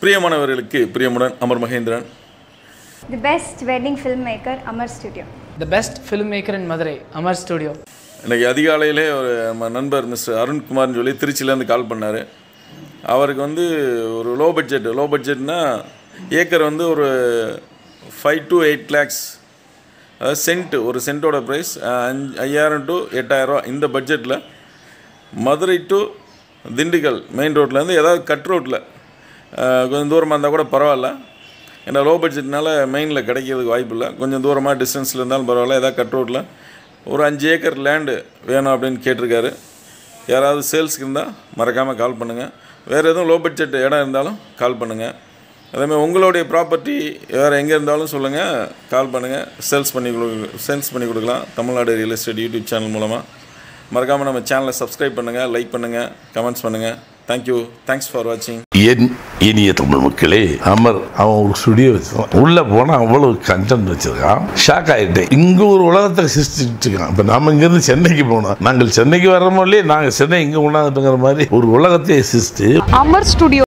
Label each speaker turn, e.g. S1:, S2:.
S1: பிரியமானவர்களுக்கு பிரியமுடன் Amar Mahendran
S2: The best wedding filmmaker, Amar Studio.
S3: The best filmmaker in Madurai, Amar Studio.
S1: இன்னைக்கு அதிகாலையிலே ஒரு நம்ம நண்பர் மிஸ்டர் அருண்குமார்னு சொல்லி திருச்சியிலேருந்து கால் பண்ணார் அவருக்கு வந்து ஒரு லோ பட்ஜெட் லோ பட்ஜெட்னா ஏக்கர் வந்து ஒரு ஃபைவ் டு எயிட் லேக்ஸ் அதாவது சென்ட் ஒரு சென்ட்டோட ப்ரைஸ் அஞ்சு ஐயாயிரம் டு எட்டாயிரரூவா இந்த பட்ஜெட்டில் மதுரை டு திண்டுக்கல் மெயின் ரோட்லேருந்து ஏதாவது கட் ரோட்டில் கொஞ்சம் தூரமாக இருந்தால் கூட பரவாயில்ல ஏன்னா லோ பட்ஜெட்னால மெயினில் கிடைக்கிறதுக்கு வாய்ப்பு இல்லை கொஞ்சம் தூரமாக டிஸ்டன்ஸில் இருந்தாலும் பரவாயில்ல ஏதாவது கட் ரோட்டில் ஒரு அஞ்சு ஏக்கர் லேண்டு வேணும் அப்படின்னு கேட்டிருக்காரு யாராவது சேல்ஸ்க்கு இருந்தால் மறக்காமல் கால் பண்ணுங்கள் வேறு எதுவும் லோ பட்ஜெட் இடம் இருந்தாலும் கால் பண்ணுங்கள் அதேமாதிரி உங்களுடைய ப்ராப்பர்ட்டி வேறு எங்கே இருந்தாலும் சொல்லுங்கள் கால் பண்ணுங்கள் சேல்ஸ் பண்ணி கொடு சேல்ஸ் பண்ணி கொடுக்கலாம் Tamil Nadu real estate YouTube channel மூலமாக மறக்காமல் நம்ம சேனலை சப்ஸ்கிரைப் பண்ணுங்கள் லைக் பண்ணுங்கள் கமெண்ட்ஸ் பண்ணுங்கள் தேங்க்யூ தேங்க்ஸ் ஃபார் வாட்சிங்
S4: என் இனிய தமிழ் மக்களே அமர் அவன் ஒரு ஸ்டுடியோ வச்சிருக்கான் உள்ள போனா அவ்வளவு கண்டென்ட் வச்சிருக்கான் ஷாக் ஆயிட்டேன் இங்க ஒரு உலகத்தை சிருஷ்டிட்டு இருக்கான் இப்ப நாம இங்க இருந்து சென்னைக்கு போனோம் நாங்கள் சென்னைக்கு வர்றோமோ இல்லையே நாங்க சென்னை இங்க கொண்டாந்துட்டுங்கிற மாதிரி ஒரு உலகத்தை சிருஷ்டி
S5: அமர் ஸ்டுடியோ